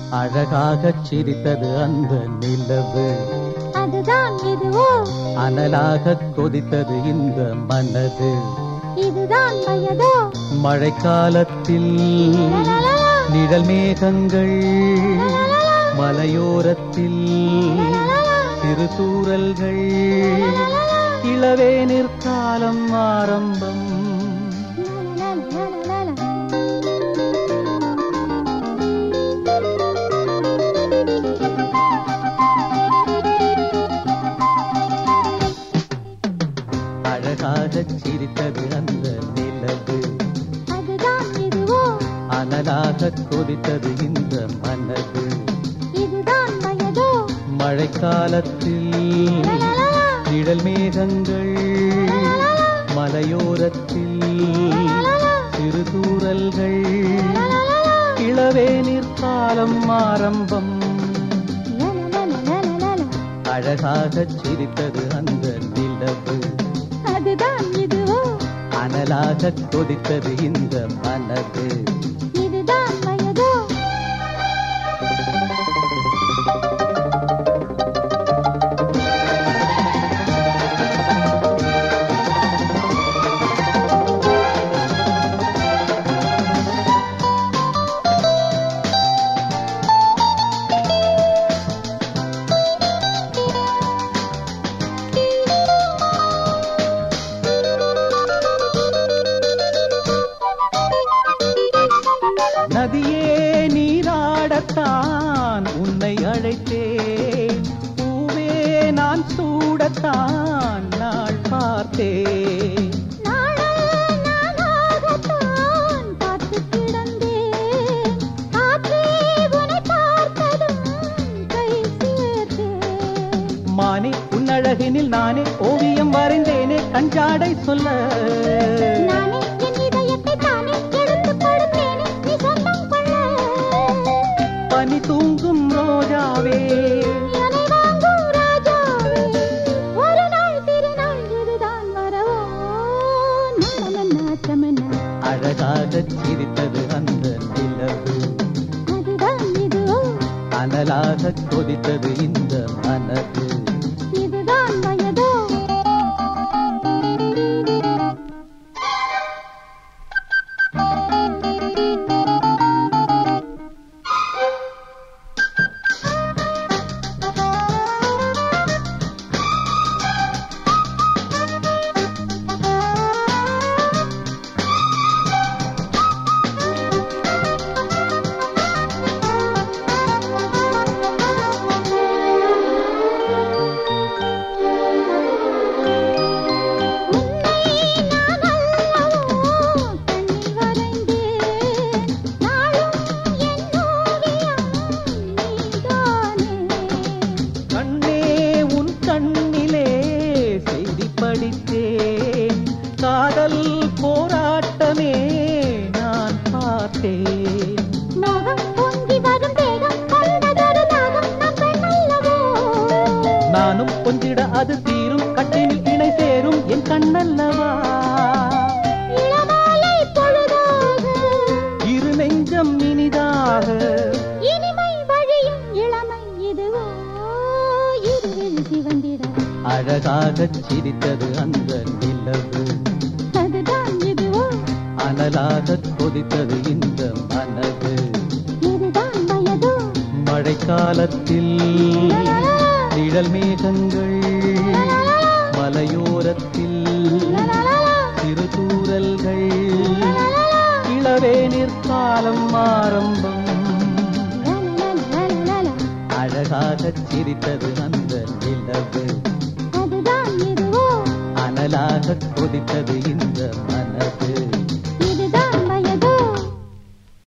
அழகாகச் சிரித்தது அந்த நிலவு அதுதான் இதுவோ அனலாகக் கொதித்தது இந்த மனது இதுதான் வயதோ மழைக்காலத்தில் லலலலா, நிழல் மேகங்கள் மலையோரத்தில் சிறு தூறல்கள் இளவேனிற் காலம் ஆரம்பம் லலலலலலலா. அழகாகச் சிரித்தது அந்த நிலவு அதுதான் இதுவோ அனலாகக் கொதித்தது இந்த மனது இதுதான் வயதோ மழைக்காலத்தில் லலலலா, நிழல் மேகங்கள் மலையோரத்தில் சிறு தூறல்கள் இளவேனிற் காலம் ஆரம்பம் லலலலலலலா. அழகாகச் சிரித்தது அந்த நிலவு அதுதான் இதுவோ அனலாகக் கொதித்தது இந்த மனது இதுதான் வயதோ நதியே நீராடத்தான் உன்னை அழைத்தேன் பூவே நான் சூடத்தான் நாள் பார்த்தேன் நாளல் நானாகத்தான் காத்துக் கிடந்தேன். காற்றே உன்னை பார்த்ததும் கை சேர்த்தேன். மானே உன்னழகினில் நானே ஓவியம் வரைந்தேனே கஞ்சாடை சொல்ல நானே என் இதயத்தை தானே எடுத்துக் கொடுத்தேனே, நீ சொந்தம் கொள்ள. பனி தூங்கும் ரோஜாவே என்னை வாங்கும் ராஜாவே, ஒரு நாள் திருநாள் இதுதான் வரவோ. நாளலன்னா தமன்னா, அழகாகச் சிரித்தது அந்த நிலவு அதுதான் இதுவோ அனலாகக் கொதித்தது இந்த மனது இதுதான் வயதோ கண்ணே உன் கண்ணிலே செய்தி படித்தேன் காதல் போராட்டமே நான் பார்த்தேன் நானும் கொஞ்சிட அது தீரும் கட்டினில் இணை சேரும் என் கண்ணல்லவா இரு நெஞ்சம் இனிதாக அழகாகச் சிரித்தது அந்த நிலவு அனலாகக் கொதித்தது இந்த மனது மழைக்காலத்தில் நிழல் மேகங்கள் மலையோரத்தில் சிறு தூறல்கள் இளவேனிற் காலம் ஆரம்பம் அழகாகச் சிரித்தது அந்த நிலவு அதுதான் இதுவோ அனலாகக் கொதித்தது இந்த மனது